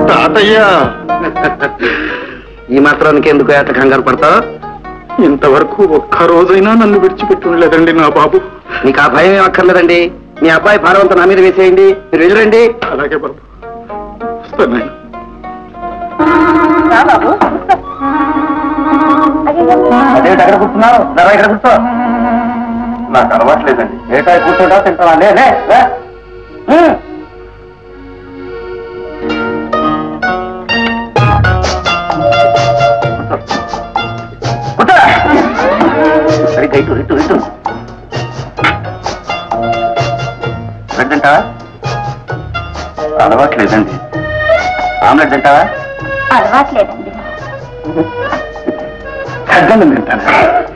తాతయ్య ఈ మాత్రానికి ఎందుకు ఏట కంగారు పడతావు ఇంతవరకు ఒక్క రోజైనా నన్ను విడిచిపెట్టి ఉండలేదండి నా బాబు మీకు ఆ భయం ఏం అక్కర్లేదండి మీ అబ్బాయి భారవంత నా మీద వేసేయండి మీరు వెళ్ళరండి అలాగే బాబు వస్తాను నాయనా. అదేంటి అక్కడ కూర్చున్నావు ధర ఇక్కడ కూర్చో నాకు అలవాట్లేదండి ఏటా కూర్చోటా తింటావా లే లే లే. హ్మ్. కూర్చో. సరిగ్గా ఇటు ఇటు ఇటు బ్రెడ్ తింటావా అలవాట్లేదండి ఆమ్లెట్ తింటావా అలవాట్లేదండి ఖడ్గం తింటాను